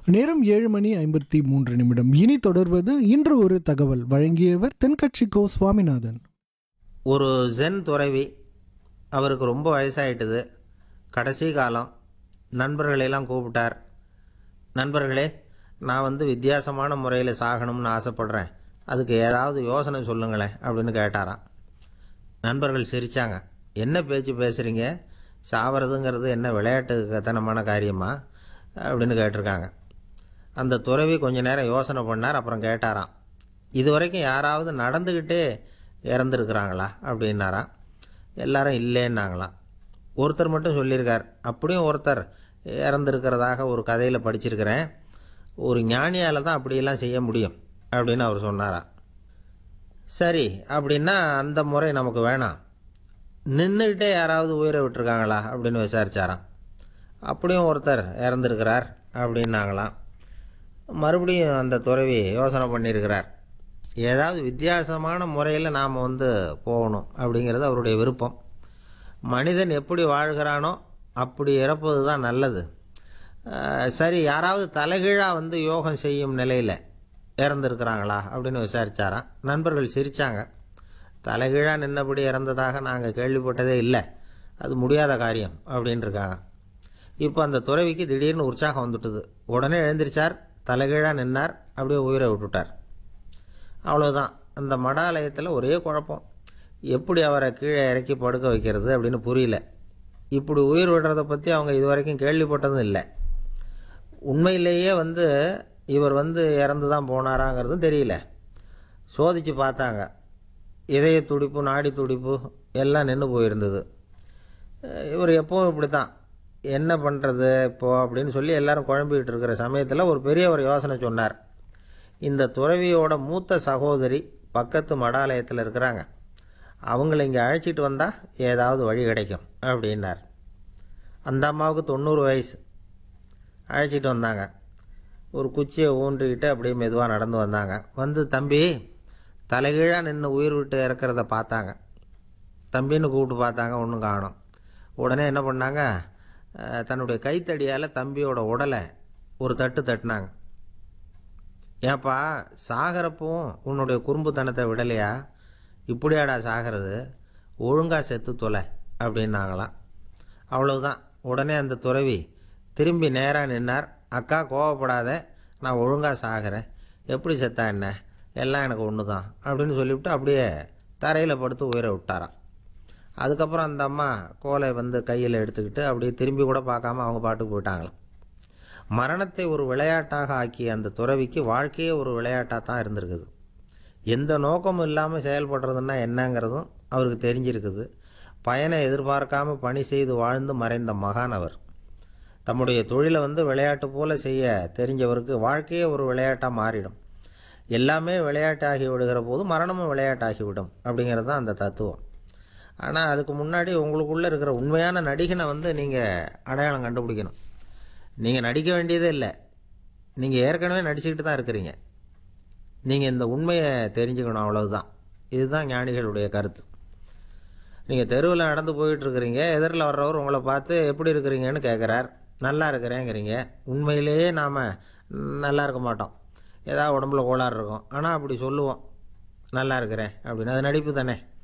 நேரம் ஏழு மணி ஐம்பத்தி மூன்று நிமிடம் இனி தொடர்வது இன்று ஒரு தகவல் வழங்கியவர் தென்கட்சி கோ சுவாமிநாதன் ஒரு ஜென் துறவி அவருக்கு ரொம்ப வயசாயிட்டுது கடைசி காலம் நண்பர்களையெல்லாம் கூப்பிட்டார் நண்பர்களே நான் வந்து வித்தியாசமான முறையில் சாகணும்னு ஆசைப்படுறேன் அதுக்கு ஏதாவது யோசனை சொல்லுங்களேன் அப்படின்னு கேட்டாராம் நண்பர்கள் சிரித்தாங்க என்ன பேச்சு பேசுகிறீங்க சாவறதுங்கிறது என்ன விளையாட்டு கத்தனமான காரியமா அப்படின்னு கேட்டிருக்காங்க அந்த துறவி கொஞ்ச நேரம் யோசனை பண்ணார் அப்புறம் கேட்டாராம் இது வரைக்கும் யாராவது நடந்துக்கிட்டே இறந்துருக்குறாங்களா அப்படின்னாராம் எல்லாரும் இல்லைன்னாங்களாம் ஒருத்தர் மட்டும் சொல்லியிருக்கார் அப்படியும் ஒருத்தர் இறந்துருக்கிறதாக ஒரு கதையில் படிச்சிருக்கிறேன் ஒரு ஞானியால் தான் அப்படியெல்லாம் செய்ய முடியும் அப்படின்னு அவர் சொன்னாராம் சரி அப்படின்னா அந்த முறை நமக்கு வேணாம் நின்றுக்கிட்டே யாராவது உயிரை விட்டுருக்காங்களா அப்படின்னு விசாரிச்சாராம் அப்படியும் ஒருத்தர் இறந்துருக்கிறார் அப்படின்னாங்களாம் மறுபடியும் அந்த துறவி யோசனை பண்ணியிருக்கிறார் ஏதாவது வித்தியாசமான முறையில் நாம் வந்து போகணும் அப்படிங்கிறது அவருடைய விருப்பம் மனிதன் எப்படி வாழ்கிறானோ அப்படி இறப்பது தான் நல்லது அஹ், சரி யாராவது தலைகீழாக வந்து யோகம் செய்யும் நிலையில் இறந்துருக்கிறாங்களா அப்படின்னு விசாரிச்சாராம் நண்பர்கள் சிரித்தாங்க தலைகீழாக நின்னபடி இறந்ததாக நாங்கள் கேள்விப்பட்டதே இல்லை அது முடியாத காரியம் அப்படின்னு இருக்காங்க இப்போ அந்த துறவிக்கு திடீர்னு உற்சாகம் வந்துட்டுது உடனே எழுந்திரிச்சார் தலைகீழாக நின்னார் அப்படியே உயிரை விட்டுட்டார் அவ்வளோதான் அந்த மடாலயத்தில் ஒரே குழப்பம் எப்படி அவரை கீழே இறக்கி படுக்க வைக்கிறது அப்படின்னு புரியல இப்படி உயிர் விடுறதை பற்றி அவங்க இது வரைக்கும் கேள்விப்பட்டதும் இல்லை உண்மையிலேயே வந்து இவர் வந்து இறந்து தான் போனாராங்கிறதும் தெரியல சோதித்து பார்த்தாங்க இதய துடிப்பு நாடி துடிப்பு எல்லாம் நின்று போயிருந்தது அஹ் இவர் எப்பவும் இப்படி தான் என்ன பண்ணுறது இப்போ அப்படின்னு சொல்லி எல்லாரும் குழம்பிக்கிட்டு இருக்கிற சமயத்தில் ஒரு பெரிய ஒரு யோசனை சொன்னார் இந்த துறவியோட மூத்த சகோதரி பக்கத்து மடாலயத்தில் இருக்கிறாங்க அவங்கள இங்கே அழைச்சிட்டு வந்தால் ஏதாவது வழி கிடைக்கும் அப்படின்னார் அந்த அம்மாவுக்கு தொண்ணூறு வயசு அழைச்சிட்டு வந்தாங்க ஒரு குச்சியை ஊன்றிக்கிட்டு அப்படியே மெதுவாக நடந்து வந்தாங்க வந்து தம்பி தலைகீழாக நின்று உயிர் விட்டு இறக்கிறத பார்த்தாங்க தம்பின்னு கூப்பிட்டு பார்த்தாங்க ஒன்றும் காணோம் உடனே என்ன பண்ணாங்க அஹ், தன்னுடைய கைத்தடியால் தம்பியோட உடலை ஒரு தட்டு தட்டினாங்க ஏப்பா சாகிறப்பவும் உன்னுடைய குறும்புத்தனத்தை விடலையா இப்படியாடா சாகிறது ஒழுங்கா செத்து தொலை அப்படின்னாங்களாம் அவ்வளவுதான் உடனே அந்த துறவி திரும்பி நேராக நின்னார் அக்கா கோவப்படாத நான் ஒழுங்காக சாகிறேன் எப்படி செத்தா என்ன எல்லாம் எனக்கு ஒன்று தான் அப்படின்னு சொல்லிவிட்டு அப்படியே தரையில் படுத்து உயிரை விட்டாராம் அதுக்கப்புறம் அந்த அம்மா கோலை வந்து கையில் எடுத்துக்கிட்டு அப்படியே திரும்பி கூட பார்க்காம அவங்க பாட்டுக்கு போயிட்டாங்களாம் மரணத்தை ஒரு விளையாட்டாக ஆக்கிய அந்த துறவிக்கு வாழ்க்கையே ஒரு விளையாட்டாக தான் இருந்திருக்குது எந்த நோக்கமும் இல்லாமல் செயல்படுறதுன்னா என்னங்கிறதும் அவருக்கு தெரிஞ்சிருக்குது பயனை எதிர்பார்க்காம பணி செய்து வாழ்ந்து மறைந்த மகான் அவர் தம்முடைய தொழிலை வந்து விளையாட்டு போல செய்ய தெரிஞ்சவருக்கு வாழ்க்கையே ஒரு விளையாட்டாக மாறிடும் எல்லாமே விளையாட்டாகி விடுகிற போது மரணமும் விளையாட்டாகிவிடும் அப்படிங்கிறது தான் அந்த தத்துவம் ஆனால் அதுக்கு முன்னாடி உங்களுக்குள்ளே இருக்கிற உண்மையான நடிகனை வந்து நீங்கள் அடையாளம் கண்டுபிடிக்கணும் நீங்கள் நடிக்க வேண்டியதே இல்லை நீங்கள் ஏற்கனவே நடிச்சுக்கிட்டு தான் இருக்கிறீங்க நீங்கள் இந்த உண்மையை தெரிஞ்சுக்கணும் அவ்வளவுதான் இதுதான் ஞானிகளுடைய கருத்து நீங்கள் தெருவில் நடந்து போயிட்டு இருக்கிறீங்க எதிரில் வர்றவர் உங்களை பார்த்து எப்படி இருக்கிறீங்கன்னு கேட்குறார் நல்லா இருக்கிறேங்கிறீங்க உண்மையிலேயே நாம் நல்லா இருக்க மாட்டோம் ஏதாவது உடம்புல கோளாறு இருக்கும் ஆனால் அப்படி சொல்லுவோம் நல்லா இருக்கிறேன் அப்படின்னு அது நடிப்பு தானே